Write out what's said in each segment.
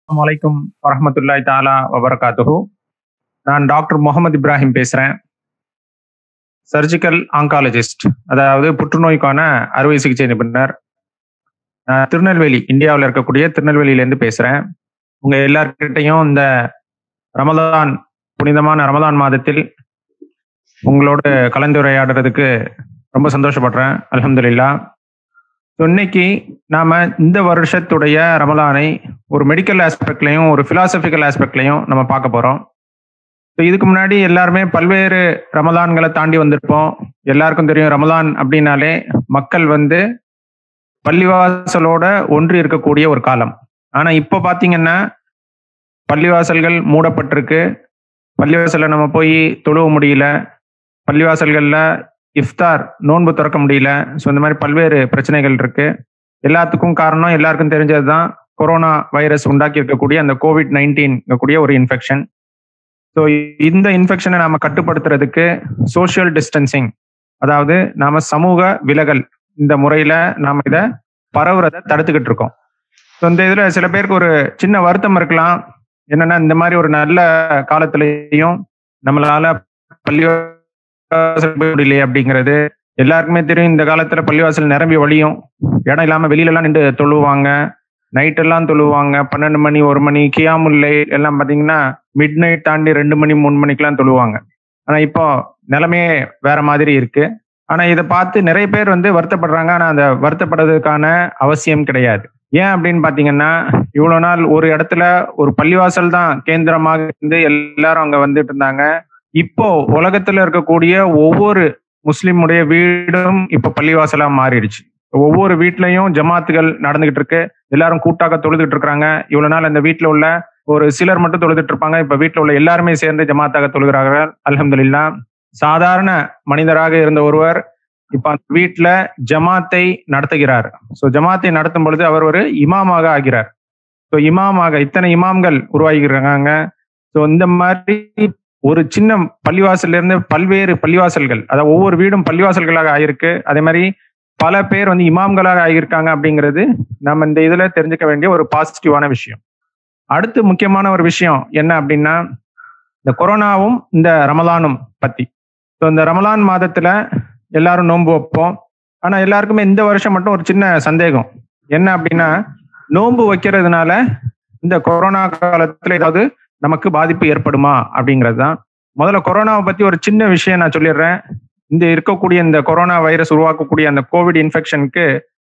அஸ்ஸலாமு அலைக்கும் வரஹமத்துல்லாய் தாலா வபரகாத்துஹு நான் டாக்டர் முகமது இப்ராஹிம் பேசுறேன் சர்ஜிக்கல் ஆங்காலஜிஸ்ட் அதாவது புற்றுநோய்க்கான அறுவை சிகிச்சை நிபுணர் நான் திருநெல்வேலி இந்தியாவில் இருக்கக்கூடிய திருநெல்வேலியிலேருந்து பேசுறேன் உங்க எல்லார்கிட்டையும் இந்த ரமதான் புனிதமான ரமதான் மாதத்தில் உங்களோட கலந்துரையாடுறதுக்கு ரொம்ப சந்தோஷப்படுறேன் அல்ஹம்துலில்லாஹ் ஸோ இன்னைக்கு நாம இந்த வருஷத்துடைய ரமலானை ஒரு மெடிக்கல் ஆஸ்பெக்ட்லையும் ஒரு பிலாசபிக்கல் ஆஸ்பெக்ட்லையும் நம்ம பார்க்க போறோம் ஸோ இதுக்கு முன்னாடி எல்லாருமே பல்வேறு ரமலான்களை தாண்டி வந்திருப்போம் எல்லாருக்கும் தெரியும் ரமலான் அப்படின்னாலே மக்கள் வந்து பள்ளிவாசலோட ஒன்றி இருக்கக்கூடிய ஒரு காலம் ஆனா இப்போ பாத்தீங்கன்னா பள்ளிவாசல்கள் மூடப்பட்டிருக்கு பள்ளிவாசல்ல நம்ம போய் தொழுவ முடியல பள்ளிவாசல்கள்ல இஃப்தார் நோன்பு திறக்க முடியல ஸோ இந்த மாதிரி பல்வேறு பிரச்சனைகள் இருக்கு எல்லாத்துக்கும் காரணம் எல்லாருக்கும் தெரிஞ்சது தான் கொரோனா வைரஸ் உண்டாக்கி இருக்கக்கூடிய அந்த கோவிட் நைன்டீன் கூடிய ஒரு இன்ஃபெக்ஷன் ஸோ இந்த இன்ஃபெக்ஷனை நாம கட்டுப்படுத்துறதுக்கு சோஷியல் டிஸ்டன்சிங் அதாவது நாம சமூக விலகல் இந்த முறையில நாம இதை பரவுறதை தடுத்துக்கிட்டு இருக்கோம் ஸோ இந்த இதுல சில பேருக்கு ஒரு சின்ன வருத்தம் இருக்கலாம் என்னன்னா இந்த மாதிரி ஒரு நல்ல காலத்திலையும் நம்மளால பள்ளிவாசல் போய் முடியலையே அப்படிங்கிறது எல்லாருக்குமே தெரியும் இந்த காலத்துல பள்ளிவாசல் நிரம்பி வழியும் இடம் இல்லாம வெளியில எல்லாம் நின்று தொழுவாங்க நைட் எல்லாம் தொழுவாங்க பன்னெண்டு மணி ஒரு மணி கியாமுல்லை எல்லாம் பாத்தீங்கன்னா மிட் நைட் தாண்டி ரெண்டு மணி மூணு மணிக்கெல்லாம் தொழுவாங்க ஆனா இப்போ நிலைமையே வேற மாதிரி இருக்கு ஆனா இதை பார்த்து நிறைய பேர் வந்து வருத்தப்படுறாங்க ஆனா அந்த வருத்தப்படுறதுக்கான அவசியம் கிடையாது ஏன் அப்படின்னு பாத்தீங்கன்னா இவ்வளவு நாள் ஒரு இடத்துல ஒரு பள்ளிவாசல் தான் கேந்திரமாக இருந்து எல்லாரும் அங்க வந்துட்டு இருந்தாங்க இப்போ உலகத்துல இருக்கக்கூடிய ஒவ்வொரு முஸ்லிமுடைய வீடும் இப்ப பள்ளிவாசலா மாறிடுச்சு ஒவ்வொரு வீட்லயும் ஜமாத்துகள் நடந்துகிட்டு இருக்கு எல்லாரும் கூட்டாக தொழுதுட்டு இருக்காங்க இவ்வளவு நாள் அந்த வீட்டுல உள்ள ஒரு சிலர் மட்டும் தொழுதுட்டு இருப்பாங்க இப்ப வீட்டுல உள்ள எல்லாருமே சேர்ந்து ஜமாத்தாக தொழுகிறார்கள் அல்ஹம்துலில்லா சாதாரண மனிதராக இருந்த ஒருவர் இப்ப அந்த வீட்டுல ஜமாத்தை நடத்துகிறார் ஸோ ஜமாத்தை நடத்தும் பொழுது அவர் ஒரு இமாமாக ஆகிறார் ஸோ இமாமாக இத்தனை இமாம்கள் உருவாகிக்கிறாங்க ஸோ இந்த மாதிரி ஒரு சின்ன பள்ளிவாசல்ல இருந்து பல்வேறு பள்ளிவாசல்கள் அதாவது ஒவ்வொரு வீடும் பள்ளிவாசல்களாக ஆயிருக்கு அதே மாதிரி பல பேர் வந்து இமாம்களாக ஆகியிருக்காங்க அப்படிங்கிறது நம்ம இந்த இதுல தெரிஞ்சுக்க வேண்டிய ஒரு பாசிட்டிவான விஷயம் அடுத்து முக்கியமான ஒரு விஷயம் என்ன அப்படின்னா இந்த கொரோனாவும் இந்த ரமலானும் பத்தி ஸோ இந்த ரமலான் மாதத்துல எல்லாரும் நோன்பு வைப்போம் ஆனா எல்லாருக்குமே இந்த வருஷம் மட்டும் ஒரு சின்ன சந்தேகம் என்ன அப்படின்னா நோன்பு வைக்கிறதுனால இந்த கொரோனா காலத்துல ஏதாவது நமக்கு பாதிப்பு ஏற்படுமா அப்படிங்கிறது தான் முதல்ல கொரோனாவை பத்தி ஒரு சின்ன விஷயம் நான் சொல்லிடுறேன் இந்த இருக்கக்கூடிய இந்த கொரோனா வைரஸ் உருவாக்கக்கூடிய அந்த கோவிட் இன்ஃபெக்ஷனுக்கு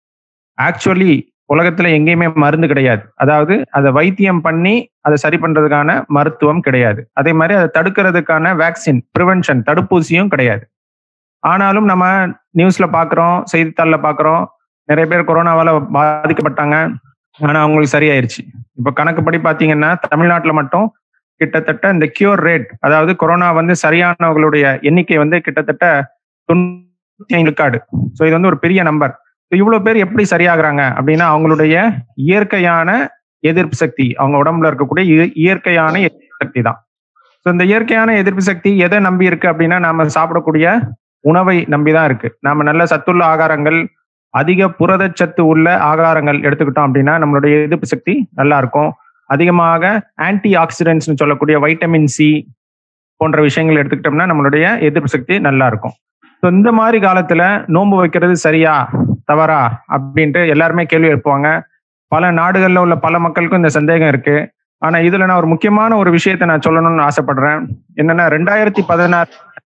ஆக்சுவலி உலகத்துல எங்கேயுமே மருந்து கிடையாது அதாவது அதை வைத்தியம் பண்ணி அதை சரி பண்றதுக்கான மருத்துவம் கிடையாது அதே மாதிரி அதை தடுக்கிறதுக்கான வேக்சின் ப்ரிவென்ஷன் தடுப்பூசியும் கிடையாது ஆனாலும் நம்ம நியூஸ்ல பாக்குறோம் செய்தித்தாள்ல பாக்குறோம் நிறைய பேர் கொரோனாவால பாதிக்கப்பட்டாங்க ஆனா அவங்களுக்கு சரியாயிருச்சு இப்ப கணக்குப்படி பாத்தீங்கன்னா தமிழ்நாட்டுல மட்டும் கிட்டத்தட்ட இந்த கியூர் ரேட் அதாவது கொரோனா வந்து சரியானவர்களுடைய எண்ணிக்கை வந்து கிட்டத்தட்ட தொண்ணூத்தி ஐந்து காடு ஸோ இது வந்து ஒரு பெரிய நம்பர் இவ்வளவு பேர் எப்படி சரியாகிறாங்க அப்படின்னா அவங்களுடைய இயற்கையான எதிர்ப்பு சக்தி அவங்க உடம்புல இருக்கக்கூடிய இயற்கையான எதிர்ப்பு சக்தி தான் ஸோ இந்த இயற்கையான எதிர்ப்பு சக்தி எதை நம்பி இருக்கு அப்படின்னா நாம சாப்பிடக்கூடிய உணவை நம்பிதான் இருக்கு நாம நல்ல சத்துள்ள ஆகாரங்கள் அதிக புரதச்சத்து உள்ள ஆகாரங்கள் எடுத்துக்கிட்டோம் அப்படின்னா நம்மளுடைய எதிர்ப்பு சக்தி நல்லா இருக்கும் அதிகமாக ஆன்டி ஆக்சிடென்ட்ஸ்னு சொல்லக்கூடிய வைட்டமின் சி போன்ற விஷயங்கள் எடுத்துக்கிட்டோம்னா நம்மளுடைய எதிர்ப்பு சக்தி நல்லா இருக்கும் ஸோ இந்த மாதிரி காலத்துல நோன்பு வைக்கிறது சரியா தவறா அப்படின்ட்டு எல்லாருமே கேள்வி எழுப்புவாங்க பல நாடுகள்ல உள்ள பல மக்களுக்கும் இந்த சந்தேகம் இருக்கு ஆனா இதுல நான் ஒரு முக்கியமான ஒரு விஷயத்தை நான் சொல்லணும்னு ஆசைப்படுறேன் என்னன்னா ரெண்டாயிரத்தி பதினாறு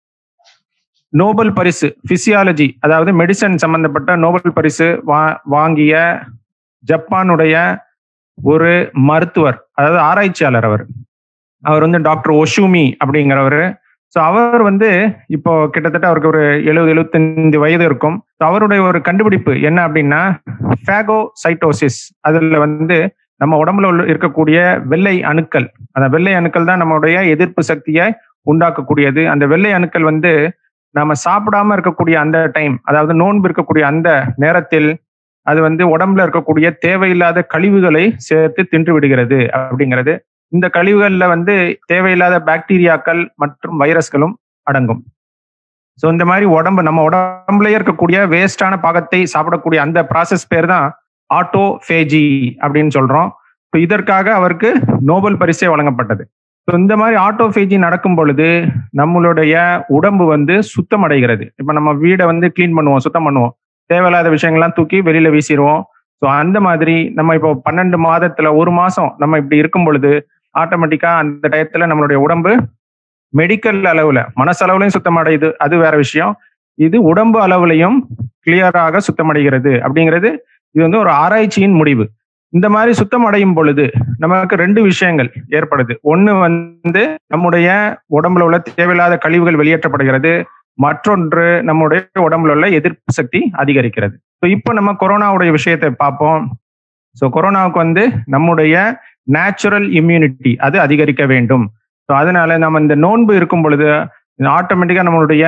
நோபல் பரிசு பிசியாலஜி அதாவது மெடிசன் சம்பந்தப்பட்ட நோபல் பரிசு வா வாங்கிய ஜப்பானுடைய ஒரு மருத்துவர் அதாவது ஆராய்ச்சியாளர் அவர் அவர் வந்து டாக்டர் ஒஷூமி அப்படிங்கிறவர் ஸோ அவர் வந்து இப்போ கிட்டத்தட்ட அவருக்கு ஒரு எழுபது எழுபத்தஞ்சு வயது இருக்கும் ஸோ அவருடைய ஒரு கண்டுபிடிப்பு என்ன அப்படின்னா ஃபேகோ சைட்டோசிஸ் அதில் வந்து நம்ம உடம்புல உள்ள இருக்கக்கூடிய வெள்ளை அணுக்கள் அந்த வெள்ளை அணுக்கள் தான் நம்மளுடைய எதிர்ப்பு சக்தியை உண்டாக்கக்கூடியது அந்த வெள்ளை அணுக்கள் வந்து நம்ம சாப்பிடாம இருக்கக்கூடிய அந்த டைம் அதாவது நோன்பு இருக்கக்கூடிய அந்த நேரத்தில் அது வந்து உடம்புல இருக்கக்கூடிய தேவையில்லாத கழிவுகளை சேர்த்து தின்று விடுகிறது அப்படிங்கிறது இந்த கழிவுகள்ல வந்து தேவையில்லாத பாக்டீரியாக்கள் மற்றும் வைரஸ்களும் அடங்கும் ஸோ இந்த மாதிரி உடம்பு நம்ம உடம்புலயே இருக்கக்கூடிய வேஸ்டான பாகத்தை சாப்பிடக்கூடிய அந்த ப்ராசஸ் பேர் தான் ஆட்டோஃபேஜி அப்படின்னு சொல்றோம் ஸோ இதற்காக அவருக்கு நோபல் பரிசே வழங்கப்பட்டது ஸோ இந்த மாதிரி ஆட்டோஃபேஜி நடக்கும் பொழுது நம்மளுடைய உடம்பு வந்து சுத்தம் அடைகிறது இப்போ நம்ம வீடை வந்து க்ளீன் பண்ணுவோம் சுத்தம் பண்ணுவோம் தேவையில்லாத விஷயங்கள்லாம் தூக்கி வெளியில வீசிடுவோம் ஸோ அந்த மாதிரி நம்ம இப்போ பன்னெண்டு மாதத்துல ஒரு மாசம் நம்ம இப்படி இருக்கும் பொழுது ஆட்டோமேட்டிக்கா அந்த டயத்துல நம்மளுடைய உடம்பு மெடிக்கல் அளவுல மனசளவுலையும் சுத்தமடையுது அது வேற விஷயம் இது உடம்பு அளவுலையும் கிளியராக சுத்தமடைகிறது அப்படிங்கிறது இது வந்து ஒரு ஆராய்ச்சியின் முடிவு இந்த மாதிரி சுத்தம் அடையும் பொழுது நமக்கு ரெண்டு விஷயங்கள் ஏற்படுது ஒண்ணு வந்து நம்முடைய உடம்புல உள்ள தேவையில்லாத கழிவுகள் வெளியேற்றப்படுகிறது மற்றொன்று நம்முடைய உடம்புல உள்ள எதிர்ப்பு சக்தி அதிகரிக்கிறது ஸோ இப்போ நம்ம கொரோனாவுடைய விஷயத்தை பார்ப்போம் ஸோ கொரோனாவுக்கு வந்து நம்முடைய நேச்சுரல் இம்யூனிட்டி அது அதிகரிக்க வேண்டும் ஸோ அதனால நம்ம இந்த நோன்பு இருக்கும் பொழுது ஆட்டோமேட்டிக்கா நம்மளுடைய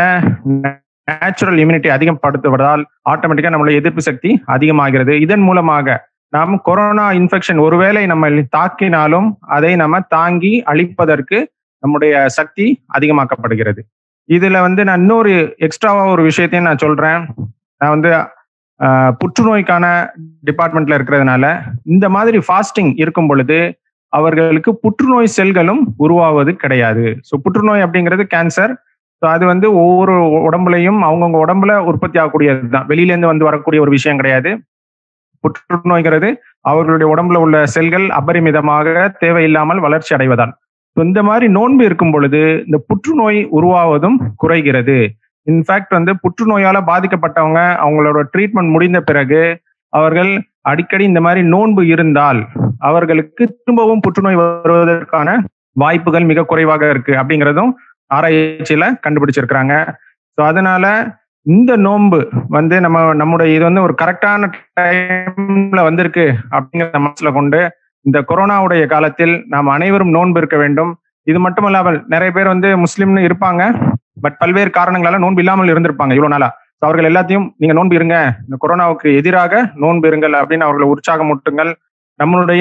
நேச்சுரல் இம்யூனிட்டி அதிகப்படுத்துவதால் ஆட்டோமேட்டிக்கா நம்மளுடைய எதிர்ப்பு சக்தி அதிகமாகிறது இதன் மூலமாக நாம் கொரோனா இன்ஃபெக்ஷன் ஒருவேளை நம்ம தாக்கினாலும் அதை நம்ம தாங்கி அழிப்பதற்கு நம்முடைய சக்தி அதிகமாக்கப்படுகிறது இதுல வந்து நான் இன்னொரு எக்ஸ்ட்ராவா ஒரு விஷயத்தையும் நான் சொல்றேன் நான் வந்து புற்றுநோய்க்கான டிபார்ட்மெண்ட்ல இருக்கிறதுனால இந்த மாதிரி ஃபாஸ்டிங் இருக்கும் பொழுது அவர்களுக்கு புற்றுநோய் செல்களும் உருவாவது கிடையாது ஸோ புற்றுநோய் அப்படிங்கிறது கேன்சர் ஸோ அது வந்து ஒவ்வொரு உடம்புலையும் அவங்கவுங்க உடம்புல உற்பத்தி ஆகக்கூடியது தான் வெளியிலேருந்து வந்து வரக்கூடிய ஒரு விஷயம் கிடையாது புற்றுநோய்ங்கிறது அவர்களுடைய உடம்புல உள்ள செல்கள் அபரிமிதமாக தேவையில்லாமல் வளர்ச்சி அடைவதால் இந்த மாதிரி நோன்பு இருக்கும் பொழுது இந்த புற்றுநோய் உருவாவதும் குறைகிறது இன்ஃபேக்ட் வந்து புற்றுநோயால பாதிக்கப்பட்டவங்க அவங்களோட ட்ரீட்மெண்ட் முடிந்த பிறகு அவர்கள் அடிக்கடி இந்த மாதிரி நோன்பு இருந்தால் அவர்களுக்கு திரும்பவும் புற்றுநோய் வருவதற்கான வாய்ப்புகள் மிக குறைவாக இருக்கு அப்படிங்கிறதும் ஆராய்ச்சியில கண்டுபிடிச்சிருக்கிறாங்க ஸோ அதனால இந்த நோன்பு வந்து நம்ம நம்முடைய இது வந்து ஒரு கரெக்டான டைம்ல வந்திருக்கு அப்படிங்கிறத மனசுல கொண்டு இந்த கொரோனாவுடைய காலத்தில் நாம் அனைவரும் நோன்பு இருக்க வேண்டும் இது மட்டும் இல்லாமல் நிறைய பேர் வந்து முஸ்லீம்னு இருப்பாங்க பட் பல்வேறு காரணங்களால நோன்பு இல்லாமல் இருந்திருப்பாங்க இவ்வளவு நாளா அவர்கள் எல்லாத்தையும் நீங்க நோன்பு இருங்க இந்த கொரோனாவுக்கு எதிராக நோன்பு இருங்கள் அப்படின்னு அவர்களை உற்சாகமூட்டுங்கள் நம்மளுடைய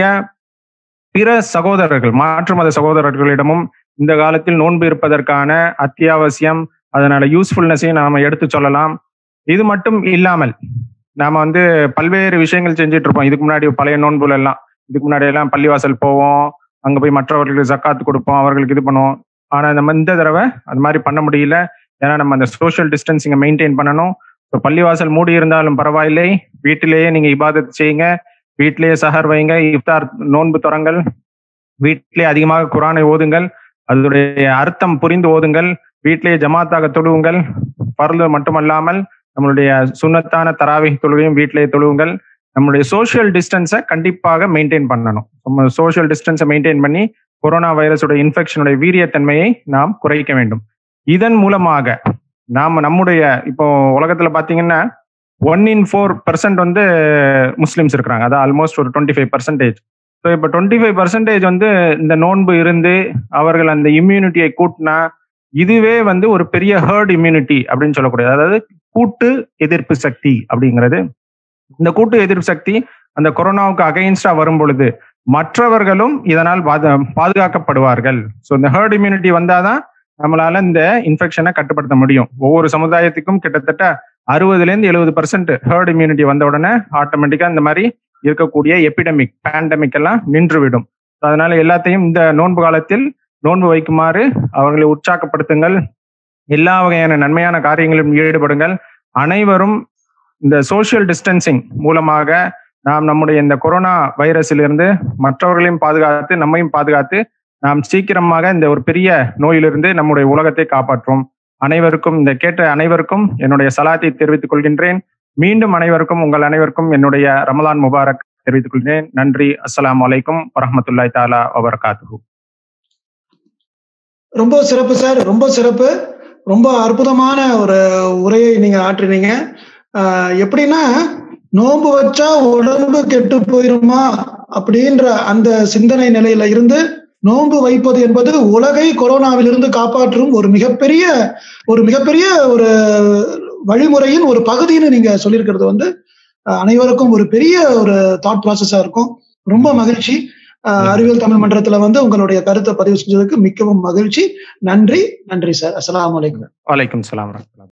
பிற சகோதரர்கள் மாற்று மத சகோதரர்களிடமும் இந்த காலத்தில் நோன்பு இருப்பதற்கான அத்தியாவசியம் அதனால யூஸ்ஃபுல்னஸையும் நாம எடுத்து சொல்லலாம் இது மட்டும் இல்லாமல் நாம வந்து பல்வேறு விஷயங்கள் செஞ்சுட்டு இருப்போம் இதுக்கு முன்னாடி பழைய நோன்புல எல்லாம் இதுக்கு முன்னாடி எல்லாம் பள்ளிவாசல் போவோம் அங்க போய் மற்றவர்களுக்கு ஜக்காத்து கொடுப்போம் அவர்களுக்கு இது பண்ணுவோம் ஆனா நம்ம இந்த தடவை அது மாதிரி பண்ண முடியல ஏன்னா நம்ம அந்த சோஷியல் டிஸ்டன்சிங்கை மெயின்டைன் பண்ணணும் இப்போ பள்ளிவாசல் மூடி இருந்தாலும் பரவாயில்லை வீட்டிலேயே நீங்க இபாதத் செய்யுங்க வீட்டிலேயே சஹர் வைங்க இஃப்தார் நோன்பு தொடங்கள் வீட்டிலேயே அதிகமாக குரானை ஓதுங்கள் அதனுடைய அர்த்தம் புரிந்து ஓதுங்கள் வீட்டிலேயே ஜமாத்தாக தொழுவுங்கள் பரலு மட்டுமல்லாமல் நம்மளுடைய சுண்ணத்தான தராவி தொழுகையும் வீட்டிலேயே தொழுவுங்கள் நம்மளுடைய சோஷியல் டிஸ்டன்ஸை கண்டிப்பாக மெயின்டைன் பண்ணணும் நம்ம சோஷியல் டிஸ்டன்ஸை மெயின்டைன் பண்ணி கொரோனா வைரஸோட இன்ஃபெக்ஷனுடைய வீரியத்தன்மையை நாம் குறைக்க வேண்டும் இதன் மூலமாக நாம் நம்முடைய இப்போ உலகத்துல பாத்தீங்கன்னா ஒன் இன் ஃபோர் பர்சன்ட் வந்து முஸ்லிம்ஸ் இருக்கிறாங்க அதான் ஆல்மோஸ்ட் ஒரு டுவெண்ட்டி ஃபைவ் பர்சன்டேஜ் ஸோ இப்போ டுவெண்ட்டி ஃபைவ் பர்சன்டேஜ் வந்து இந்த நோன்பு இருந்து அவர்கள் அந்த இம்யூனிட்டியை கூட்டினா இதுவே வந்து ஒரு பெரிய ஹேர்ட் இம்யூனிட்டி அப்படின்னு சொல்லக்கூடியது அதாவது கூட்டு எதிர்ப்பு சக்தி அப்படிங்கிறது இந்த கூட்டு எதிர்ப்பு சக்தி அந்த கொரோனாவுக்கு அகைன்ஸ்டா வரும் பொழுது மற்றவர்களும் இதனால் பாதுகாக்கப்படுவார்கள் ஸோ இந்த ஹேர்ட் இம்யூனிட்டி வந்தாதான் நம்மளால இந்த இன்ஃபெக்ஷனை கட்டுப்படுத்த முடியும் ஒவ்வொரு சமுதாயத்துக்கும் கிட்டத்தட்ட அறுபதுல இருந்து எழுபது பர்சன்ட் ஹேர்ட் இம்யூனிட்டி வந்த உடனே ஆட்டோமேட்டிக்கா இந்த மாதிரி இருக்கக்கூடிய எபிடமிக் பேண்டமிக் எல்லாம் நின்றுவிடும் அதனால எல்லாத்தையும் இந்த நோன்பு காலத்தில் நோன்பு வைக்குமாறு அவர்களை உற்சாகப்படுத்துங்கள் எல்லா வகையான நன்மையான காரியங்களிலும் ஈடுபடுங்கள் அனைவரும் இந்த சோசியல் டிஸ்டன்சிங் மூலமாக நாம் நம்முடைய இந்த கொரோனா வைரஸிலிருந்து மற்றவர்களையும் பாதுகாத்து நம்மையும் பாதுகாத்து நாம் சீக்கிரமாக இந்த ஒரு பெரிய நோயிலிருந்து நம்முடைய உலகத்தை காப்பாற்றுவோம் அனைவருக்கும் இந்த கேட்ட அனைவருக்கும் என்னுடைய சலாத்தை தெரிவித்துக் கொள்கின்றேன் மீண்டும் அனைவருக்கும் உங்கள் அனைவருக்கும் என்னுடைய ரமலான் முபாரக் தெரிவித்துக் கொள்கிறேன் நன்றி அஸ்லாம் வலைக்கும் வரமத்துல்லாய் தாலா வபர்காத்து ரொம்ப சிறப்பு சார் ரொம்ப சிறப்பு ரொம்ப அற்புதமான ஒரு உரையை நீங்க ஆற்றினீங்க எப்படின்னா நோன்பு வச்சா உடம்பு கெட்டு போயிருமா அப்படின்ற அந்த சிந்தனை நிலையில இருந்து நோன்பு வைப்பது என்பது உலகை கொரோனாவிலிருந்து காப்பாற்றும் ஒரு மிகப்பெரிய ஒரு மிகப்பெரிய ஒரு வழிமுறையின் ஒரு பகுதின்னு நீங்க சொல்லியிருக்கிறது வந்து அனைவருக்கும் ஒரு பெரிய ஒரு தாட் ப்ராசஸா இருக்கும் ரொம்ப மகிழ்ச்சி அறிவியல் தமிழ் மன்றத்துல வந்து உங்களுடைய கருத்தை பதிவு செஞ்சதுக்கு மிகவும் மகிழ்ச்சி நன்றி நன்றி சார் அஸ்லாம் வலைக்கம் வலைக்கம் சலாம்